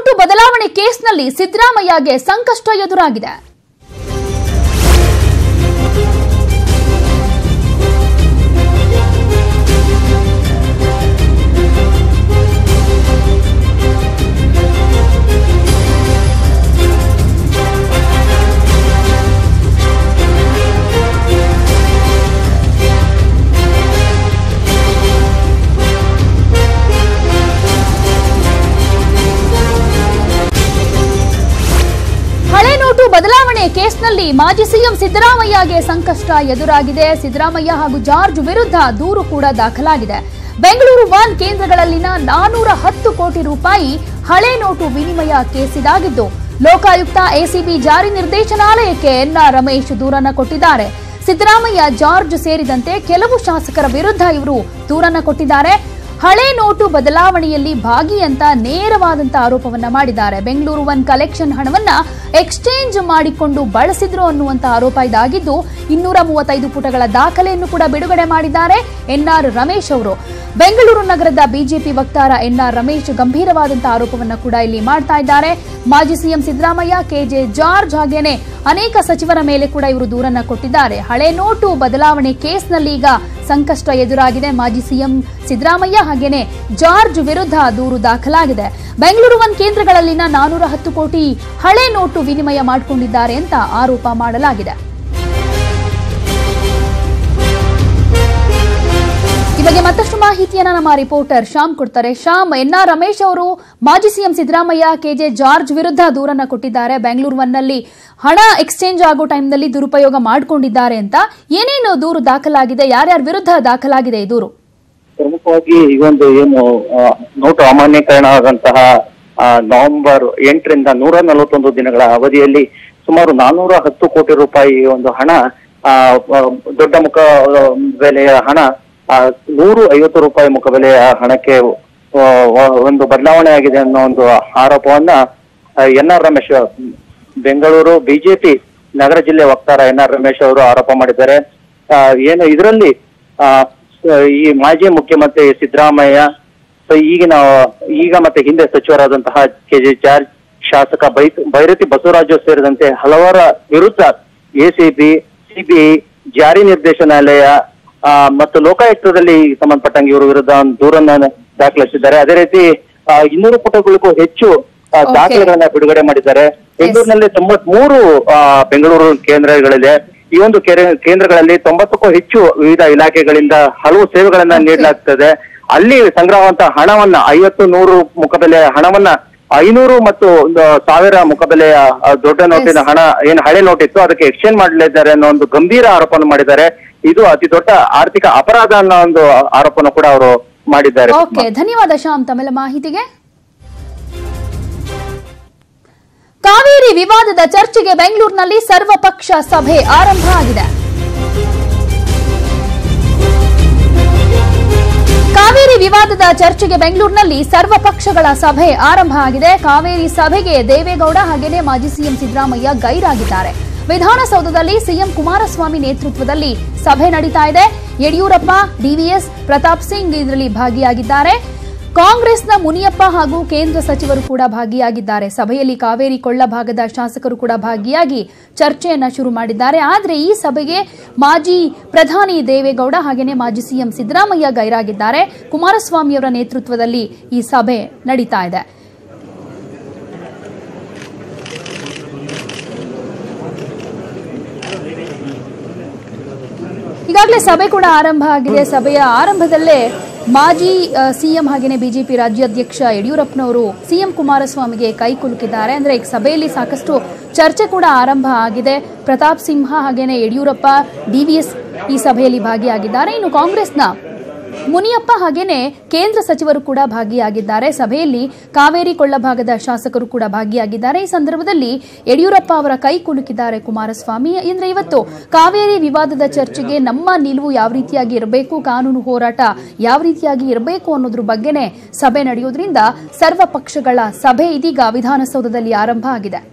Note ಬದಲಾವಣೆ ಕೇಸ್ನಲ್ಲಿ ಸಿದ್ದರಾಮಯ್ಯಗೆ ಸಂಕಷ್ಟ ಎದುರಾಗಿದೆ ಹಳೆ ನೋಟು ಬದಲಾವಣೆ ಕೇಸ್ನಲ್ಲಿ ಮಾಜಿ ಸಿಎಂ ಸಿದ್ದರಾಮಯ್ಯಗೆ ಸಂಕಷ್ಟ ಎದುರಾಗಿದೆ ಸಿದ್ದರಾಮಯ್ಯ ಹಾಗೂ ಜಾರ್ಜ್ ವಿರುದ್ಧ ದೂರು ಕೂಡ ದಾಖಲಾಗಿದೆ ಬೆಂಗಳೂರು ಒನ್ ಕೇಂದ್ರಗಳಲ್ಲಿನ ನಾನೂರ ಹತ್ತು ಕೋಟಿ ರೂಪಾಯಿ ಹಳೆ ನೋಟು ವಿನಿಮಯ ಕೇಸ್ ಇದಾಗಿದ್ದು ಲೋಕಾಯುಕ್ತ ಎಸಿಬಿ ಜಾರಿ ನಿರ್ದೇಶನಾಲಯಕ್ಕೆ ಎನ್ಆರ್ ರಮೇಶ್ ದೂರನ್ನ ಕೊಟ್ಟಿದ್ದಾರೆ ಸಿದ್ದರಾಮಯ್ಯ ಜಾರ್ಜ್ ಸೇರಿದಂತೆ ಕೆಲವು ಶಾಸಕರ ವಿರುದ್ಧ ಇವರು ದೂರನ್ನ ಕೊಟ್ಟಿದ್ದಾರೆ ಹಳೆ ನೋಟು ಬದಲಾವಣೆಯಲ್ಲಿ ಭಾಗಿ ಅಂತ ನೇರವಾದಂತ ಆರೋಪವನ್ನ ಮಾಡಿದ್ದಾರೆ ಬೆಂಗಳೂರು ಒನ್ ಕಲೆಕ್ಷನ್ ಹಣವನ್ನ ಎಕ್ಸ್ಚೇಂಜ್ ಮಾಡಿಕೊಂಡು ಬಳಸಿದ್ರು ಅನ್ನುವಂತ ಆರೋಪ ಇದಾಗಿದ್ದು ಇನ್ನೂರ ಮೂವತ್ತೈದು ಪುಟಗಳ ದಾಖಲೆಯನ್ನು ಕೂಡ ಬಿಡುಗಡೆ ಮಾಡಿದ್ದಾರೆ ಎನ್ಆರ್ ರಮೇಶ್ ಅವರು ಬೆಂಗಳೂರು ನಗರದ ಬಿಜೆಪಿ ವಕ್ತಾರ ಎನ್ಆರ್ ರಮೇಶ್ ಗಂಭೀರವಾದಂತ ಆರೋಪವನ್ನ ಕೂಡ ಇಲ್ಲಿ ಮಾಡ್ತಾ ಇದ್ದಾರೆ ಮಾಜಿ ಸಿಎಂ ಸಿದ್ದರಾಮಯ್ಯ ಕೆಜೆ ಜಾರ್ಜ್ ಹಾಗೇನೆ ಅನೇಕ ಸಚಿವರ ಮೇಲೆ ಕೂಡ ಇವರು ದೂರನ್ನ ಕೊಟ್ಟಿದ್ದಾರೆ ಹಳೆ ನೋಟು ಬದಲಾವಣೆ ಕೇಸ್ನಲ್ಲಿ ಈಗ ಸಂಕಷ್ಟ ಎದುರಾಗಿದೆ ಮಾಜಿ ಸಿಎಂ ಸಿದ್ದರಾಮಯ್ಯ ಹಾಗೇನೆ ಜಾರ್ಜ್ ವಿರುದ್ಧ ದೂರು ದಾಖಲಾಗಿದೆ ಬೆಂಗಳೂರು ಒನ್ ಕೇಂದ್ರಗಳಲ್ಲಿನ ನಾನೂರ ಹತ್ತು ಕೋಟಿ ಹಳೆ ನೋಟು ವಿನಿಮಯ ಮಾಡಿಕೊಂಡಿದ್ದಾರೆ ಅಂತ ಆರೋಪ ಮಾಡಲಾಗಿದೆ ಈ ಬಗ್ಗೆ ಮತ್ತಷ್ಟು ಮಾಹಿತಿಯನ್ನ ನಮ್ಮ ರಿಪೋರ್ಟರ್ ಶ್ಯಾಮ್ ಕೊಡ್ತಾರೆ ಶ್ಯಾಮ್ ಎನ್ಆರ್ ರಮೇಶ್ ಅವರು ಮಾಜಿ ಸಿಎಂ ಸಿದ್ದರಾಮಯ್ಯ ಕೆಜೆ ಜಾರ್ಜ್ ವಿರುದ್ಧ ದೂರನ್ನ ಕೊಟ್ಟಿದ್ದಾರೆ ಬೆಂಗಳೂರು ಒನ್ನಲ್ಲಿ ಹಣ ಎಕ್ಸ್ಚೇಂಜ್ ಆಗೋ ಟೈಮ್ನಲ್ಲಿ ದುರುಪಯೋಗ ಮಾಡಿಕೊಂಡಿದ್ದಾರೆ ಅಂತ ಏನೇನು ದೂರು ದಾಖಲಾಗಿದೆ ಯಾರ್ಯಾರ ವಿರುದ್ಧ ದಾಖಲಾಗಿದೆ ಈ ದೂರು ಪ್ರಮುಖವಾಗಿ ಈ ಒಂದು ಏನು ಆ, ನೋಟು ಅಮಾನ್ಯೀಕರಣ ಆದಂತಹ ಆ, ನವೆಂಬರ್ ಎಂಟರಿಂದ ನೂರ ನಲವತ್ತೊಂದು ದಿನಗಳ ಅವಧಿಯಲ್ಲಿ ಸುಮಾರು ನಾನೂರ ಹತ್ತು ಕೋಟಿ ರೂಪಾಯಿ ಒಂದು ಹಣ ಆ, ಆ, ದೊಡ್ಡ ಮುಖ ಆ, ಬೆಲೆಯ ಹಣ ಆ, ನೂರು ಐವತ್ತು ರೂಪಾಯಿ ಮುಖಬೆಲೆಯ ಹಣಕ್ಕೆ ಆ, ವ- ಒಂದು ಬದಲಾವಣೆ ಆಗಿದೆ ಅನ್ನೋ ಒಂದು ಆರೋಪವನ್ನ N R Ramesh Bengaluru BJP ನಗರ ಜಿಲ್ಲೆ ವಕ್ತಾರ ಎನ್ ಆರ್ ರಮೇಶ್ ಅವರು ಆರೋಪ ಮಾಡಿದ್ದಾರೆ ಆ, ಏನು ಇದರಲ್ಲಿ ಆ, ಸ- ಈ ಮಾಜಿ ಮುಖ್ಯಮಂತ್ರಿ ಸಿದ್ದರಾಮಯ್ಯ ಸೊ ಈಗಿನ ಈಗ ಮತ್ತೆ ಹಿಂದೆ ಸಚಿವರಾದಂತಹ ಕೆ ಜೆ ಜಾರ್ಜ್ ಶಾಸಕ ಬೈ ಭೈರತಿ ಬಸವರಾಜು ಸೇರಿದಂತೆ ಹಲವರ ವಿರುದ್ಧ ಎಸಿಬಿ ಸಿಬಿಐ ಜಾರಿ ನಿರ್ದೇಶನಾಲಯ ಆ, ಮತ್ತು ಲೋಕಾಯುಕ್ತದಲ್ಲಿ ಸಂಬಂಧಪಟ್ಟಂಗೆ ಇವರು ವಿರುದ್ಧ ಒಂದು ದೂರನ್ನ ದಾಖಲಿಸಿದ್ದಾರೆ ಅದೇ ರೀತಿ ಆ, ಇನ್ನೂರು ಪುಟಗಳಿಗೂ ಹೆಚ್ಚು ಆ, Okay. ದಾಖಲೆಗಳನ್ನ ಬಿಡುಗಡೆ ಮಾಡಿದ್ದಾರೆ ಬೆಂಗಳೂರಿನಲ್ಲಿ ತೊಂಬತ್ ಮೂರು ಬೆಂಗಳೂರು ಕೇಂದ್ರಗಳಿದೆ ಈ ಒಂದು ಕೆರೆ- ಕೇಂದ್ರಗಳಲ್ಲಿ ತೊಂಬತ್ತಕ್ಕೂ ಹೆಚ್ಚು ವಿವಿಧ ಇಲಾಖೆಗಳಿಂದ ಹಲವು ಸೇವೆಗಳನ್ನ Okay. ನೀಡಲಾಗ್ತದೆ ಅಲ್ಲಿ ಸಂಗ್ರಹವಂತ ಹಣವನ್ನ ಐವತ್ತು ನೂರು ಮುಖಬೆಲೆಯ ಹಣವನ್ನ ಐನೂರು ಮತ್ತು ಒಂದು ಸಾವಿರ ಮುಖಬೆಲೆಯ ಆ, ದೊಡ್ಡ ನೋಟಿನ Yes. ಹಣ ಏನು ಹಳೆ ನೋಟ್ ಇತ್ತು ಅದಕ್ಕೆ ಎಕ್ಸ್ಚೇಂಜ್ ಮಾಡಲಿದ್ದಾರೆ ಅನ್ನೋ ಒಂದು ಗಂಭೀರ ಆರೋಪವನ್ನು ಮಾಡಿದ್ದಾರೆ ಇದು ಅತಿ ದೊಡ್ಡ ಆರ್ಥಿಕ ಅಪರಾಧ ಅನ್ನೋ ಒಂದು ಆರೋಪನ ಕೂಡ ಅವರು ಮಾಡಿದ್ದಾರೆ ಓಕೆ ಧನ್ಯವಾದ ಶ್ಯಾಮ್ ತಮ್ಮೆಲ್ಲ ಮಾಹಿತಿಗೆ ಕಾವೇರಿ ವಿವಾದದ ಚರ್ಚೆಗೆ ಬೆಂಗಳೂರಿನಲ್ಲಿ ಸರ್ವಪಕ್ಷ ಸಭೆ ಆರಂಭ ಆಗಿದೆ ಕಾವೇರಿ ವಿವಾದದ ಚರ್ಚೆಗೆ ಬೆಂಗಳೂರಿನಲ್ಲಿ ಸರ್ವ ಪಕ್ಷಗಳ ಸಭೆ ಆರಂಭ ಆಗಿದೆ ಕಾವೇರಿ ಸಭೆಗೆ ದೇವೇಗೌಡ ಹಾಗೇನೆ ಮಾಜಿ ಸಿಎಂ ಸಿದ್ದರಾಮಯ್ಯ ಗೈರಾಗಿದ್ದಾರೆ ವಿಧಾನಸೌಧದಲ್ಲಿ ಸಿಎಂ ಕುಮಾರಸ್ವಾಮಿ ನೇತೃತ್ವದಲ್ಲಿ ಸಭೆ ನಡೀತಾ ಇದೆ ಯಡಿಯೂರಪ್ಪ ಡಿವಿಎಸ್ ಪ್ರತಾಪ್ ಸಿಂಗ್ ಇದರಲ್ಲಿ ಭಾಗಿಯಾಗಿದ್ದಾರೆ ಕಾಂಗ್ರೆಸ್ನ ಮುನಿಯಪ್ಪ ಹಾಗೂ ಕೇಂದ್ರ ಸಚಿವರು ಕೂಡ ಭಾಗಿಯಾಗಿದ್ದಾರೆ ಸಭೆಯಲ್ಲಿ ಕಾವೇರಿ ಕೊಳ್ಳ ಭಾಗದ ಶಾಸಕರು ಕೂಡ ಭಾಗಿಯಾಗಿ ಚರ್ಚೆಯನ್ನ ಶುರು ಮಾಡಿದ್ದಾರೆ ಆದರೆ ಈ ಸಭೆಗೆ ಮಾಜಿ ಪ್ರಧಾನಿ ದೇವೇಗೌಡ ಹಾಗೇನೆ ಮಾಜಿ ಸಿಎಂ ಸಿದ್ದರಾಮಯ್ಯ ಗೈರಾಗಿದ್ದಾರೆ ಕುಮಾರಸ್ವಾಮಿಯವರ ನೇತೃತ್ವದಲ್ಲಿ ಈ ಸಭೆ ನಡೀತಾ ಇದೆ ಈಗಾಗಲೇ ಸಭೆ ಕೂಡ ಆರಂಭ ಆಗಿದೆ ಸಭೆಯ ಆರಂಭದಲ್ಲೇ ಮಾಜಿ ಅ, ಸಿಎಂ ಹಾಗೇನೆ ಬಿಜೆಪಿ ರಾಜ್ಯಾಧ್ಯಕ್ಷ ಯಡಿಯೂರಪ್ಪನವರು ಸಿಎಂ ಕುಮಾರಸ್ವಾಮಿಗೆ ಕೈ ಕುಲುಕಿದ್ದಾರೆ ಅಂದ್ರೆ ಈ ಸಭೆಯಲ್ಲಿ ಸಾಕಷ್ಟು ಚರ್ಚೆ ಕೂಡ ಆರಂಭ ಆಗಿದೆ ಪ್ರತಾಪ್ ಸಿಂಹ ಹಾಗೇನೆ ಯಡಿಯೂರಪ್ಪ ಡಿವಿಎಸ್ ಈ ಸಭೆಯಲ್ಲಿ ಭಾಗಿಯಾಗಿದ್ದಾರೆ ಇನ್ನು ಕಾಂಗ್ರೆಸ್ನ ಮುನಿಯಪ್ಪ ಹಾಗೇನೆ ಕೇಂದ್ರ ಸಚಿವರು ಕೂಡ ಭಾಗಿಯಾಗಿದ್ದಾರೆ ಸಭೆಯಲ್ಲಿ ಕಾವೇರಿ ಕೊಳ್ಳ ಭಾಗದ ಶಾಸಕರು ಕೂಡ ಭಾಗಿಯಾಗಿದ್ದಾರೆ ಈ ಸಂದರ್ಭದಲ್ಲಿ ಯಡಿಯೂರಪ್ಪ ಅವರ ಕೈ ಕುಲುಕಿದ್ದಾರೆ ಕುಮಾರಸ್ವಾಮಿ ಅಂದ್ರೆ ಇವತ್ತು ಕಾವೇರಿ ವಿವಾದದ ಚರ್ಚೆಗೆ ನಮ್ಮ ನಿಲುವು ಯಾವ ರೀತಿಯಾಗಿ ಇರಬೇಕು ಕಾನೂನು ಹೋರಾಟ ಯಾವ ರೀತಿಯಾಗಿ ಇರಬೇಕು ಅನ್ನೋದ್ರ ಬಗ್ಗೆನೇ ಸಭೆ ನಡೆಯೋದ್ರಿಂದ ಸರ್ವ ಪಕ್ಷಗಳ ಸಭೆ ಇದೀಗ ವಿಧಾನಸೌಧದಲ್ಲಿ ಆರಂಭ ಆಗಿದೆ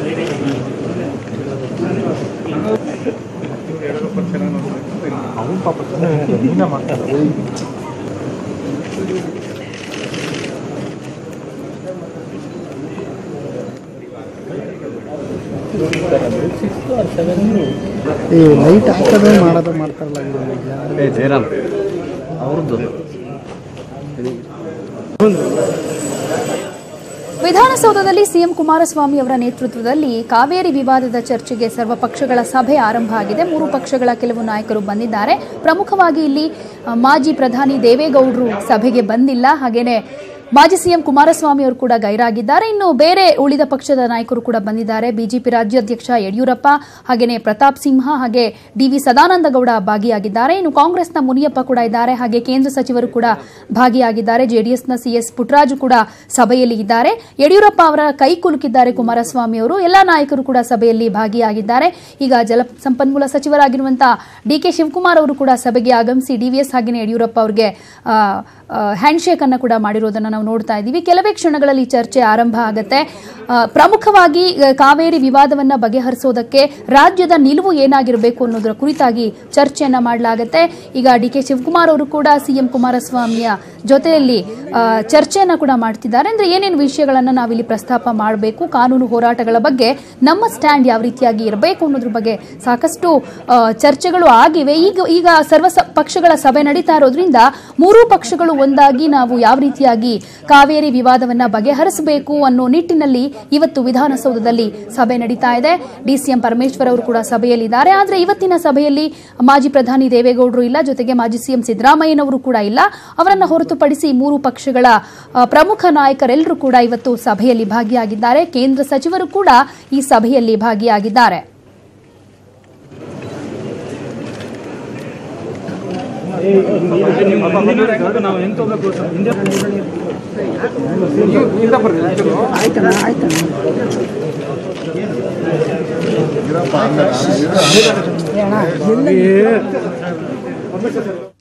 ಅವನು ಪಾಪ ಈ ಲೈಟ್ ಹಾಕೋದು ಮಾಡೋದು ಮಾಡ್ತಾರಲ್ಲ ಇವಾಗ ಯಾರು ಏ ಜಯರಾಮ್ ಅವ್ರದ್ದು ವಿಧಾನಸೌಧದಲ್ಲಿ ಸಿಎಂ ಕುಮಾರಸ್ವಾಮಿ ಅವರ ನೇತೃತ್ವದಲ್ಲಿ ಕಾವೇರಿ ವಿವಾದದ ಚರ್ಚೆಗೆ ಸರ್ವ ಪಕ್ಷಗಳ ಸಭೆ ಆರಂಭ ಆಗಿದೆ ಮೂರು ಪಕ್ಷಗಳ ಕೆಲವು ನಾಯಕರು ಬಂದಿದ್ದಾರೆ ಪ್ರಮುಖವಾಗಿ ಇಲ್ಲಿ ಆ, ಮಾಜಿ ಪ್ರಧಾನಿ ದೇವೇಗೌಡರು ಸಭೆಗೆ ಬಂದಿಲ್ಲ ಹಾಗೇನೆ ಮಾಜಿ ಸಿಎಂ ಕುಮಾರಸ್ವಾಮಿ ಅವರು ಕೂಡ ಗೈರಾಗಿದ್ದಾರೆ ಇನ್ನು ಬೇರೆ ಉಳಿದ ಪಕ್ಷದ ನಾಯಕರು ಕೂಡ ಬಂದಿದ್ದಾರೆ ಬಿಜೆಪಿ ರಾಜ್ಯಾಧ್ಯಕ್ಷ ಯಡಿಯೂರಪ್ಪ ಹಾಗೇನೆ ಪ್ರತಾಪ್ ಸಿಂಹ ಹಾಗೆ ಡಿವಿ ಸದಾನಂದ ಗೌಡ ಭಾಗಿಯಾಗಿದ್ದಾರೆ ಇನ್ನು ಕಾಂಗ್ರೆಸ್ನ ಮುನಿಯಪ್ಪ ಕೂಡ ಇದ್ದಾರೆ ಹಾಗೆ ಕೇಂದ್ರ ಸಚಿವರು ಕೂಡ ಭಾಗಿಯಾಗಿದ್ದಾರೆ ಜೆಡಿಎಸ್ನ ಸಿಎಸ್ ಪುಟ್ಟರಾಜು ಕೂಡ ಸಭೆಯಲ್ಲಿ ಇದ್ದಾರೆ ಯಡಿಯೂರಪ್ಪ ಅವರ ಕೈ ಕುಲುಕಿದ್ದಾರೆ ಕುಮಾರಸ್ವಾಮಿ ಅವರು ಎಲ್ಲಾ ನಾಯಕರು ಕೂಡ ಸಭೆಯಲ್ಲಿ ಭಾಗಿಯಾಗಿದ್ದಾರೆ ಈಗ ಜಲ ಸಂಪನ್ಮೂಲ ಸಚಿವರಾಗಿರುವಂತಹ ಡಿ ಕೆ ಶಿವಕುಮಾರ್ ಅವರು ಕೂಡ ಸಭೆಗೆ ಆಗಮಿಸಿ ಡಿವಿಎಸ್ ಹಾಗೆಯೇ ಯಡಿಯೂರಪ್ಪ ಅವರಿಗೆ ಹ್ಯಾಂಡ್ ಶೇಕ್ ಅನ್ನ ಕೂಡ ಮಾಡಿರೋದನ್ನ ನಾವು ನೋಡ್ತಾ ಇದ್ದೀವಿ ಕೆಲವೇ ಕ್ಷಣಗಳಲ್ಲಿ ಚರ್ಚೆ ಆರಂಭ ಆಗುತ್ತೆ ಆ, ಪ್ರಮುಖವಾಗಿ ಆ, ಕಾವೇರಿ ವಿವಾದವನ್ನ ಬಗೆಹರಿಸೋದಕ್ಕೆ ರಾಜ್ಯದ ನಿಲುವು ಏನಾಗಿರಬೇಕು ಅನ್ನೋದರ ಕುರಿತಾಗಿ ಚರ್ಚೆಯನ್ನ ಮಾಡಲಾಗುತ್ತೆ ಈಗ ಡಿ ಕೆ ಶಿವಕುಮಾರ್ ಅವರು ಕೂಡ ಸಿಎಂ ಕುಮಾರಸ್ವಾಮಿಯ ಜೊತೆಯಲ್ಲಿ ಆ, ಚರ್ಚೆಯನ್ನ ಕೂಡ ಮಾಡ್ತಿದ್ದಾರೆ ಅಂದ್ರೆ ಏನೇನು ವಿಷಯಗಳನ್ನ ನಾವಿಲ್ಲಿ ಪ್ರಸ್ತಾಪ ಮಾಡಬೇಕು ಕಾನೂನು ಹೋರಾಟಗಳ ಬಗ್ಗೆ ನಮ್ಮ ಸ್ಟ್ಯಾಂಡ್ ಯಾವ ರೀತಿಯಾಗಿ ಇರಬೇಕು ಅನ್ನೋದ್ರ ಬಗ್ಗೆ ಸಾಕಷ್ಟು ಆ, ಚರ್ಚೆಗಳು ಆಗಿವೆ ಈಗ ಈಗ ಸರ್ವ ಸ- ಪಕ್ಷಗಳ ಸಭೆ ನಡೀತಾ ಇರೋದ್ರಿಂದ ಮೂರೂ ಪಕ್ಷಗಳು ಒಂದಾಗಿ ನಾವು ಯಾವ ರೀತಿಯಾಗಿ ಕಾವೇರಿ ವಿವಾದವನ್ನ ಬಗೆಹರಿಸಬೇಕು ಅನ್ನೋ ನಿಟ್ಟಿನಲ್ಲಿ ಇವತ್ತು ವಿಧಾನಸೌಧದಲ್ಲಿ ಸಭೆ ನಡೀತಾ ಇದೆ ಡಿಸಿಎಂ ಪರಮೇಶ್ವರ್ ಅವರು ಕೂಡ ಸಭೆಯಲ್ಲಿದ್ದಾರೆ ಆದರೆ ಇವತ್ತಿನ ಸಭೆಯಲ್ಲಿ ಮಾಜಿ ಪ್ರಧಾನಿ ದೇವೇಗೌಡರು ಇಲ್ಲ ಜೊತೆಗೆ ಮಾಜಿ ಸಿಎಂ ಸಿದ್ದರಾಮಯ್ಯನವರು ಕೂಡ ಇಲ್ಲ ಅವರನ್ನ ಹೊರತುಪಡಿಸಿ ಮೂರು ಪಕ್ಷಗಳ ಆ, ಪ್ರಮುಖ ನಾಯಕರೆಲ್ಲರೂ ಕೂಡ ಇವತ್ತು ಸಭೆಯಲ್ಲಿ ಭಾಗಿಯಾಗಿದ್ದಾರೆ ಕೇಂದ್ರ ಸಚಿವರು ಕೂಡ ಈ ಸಭೆಯಲ್ಲಿ ಭಾಗಿಯಾಗಿದ್ದಾರೆ ಆಯ್ತಣ್ಣ ಆಯ್ತಣ್ಣ ಏ ಅಣ್ಣ, ಎಲ್ಲ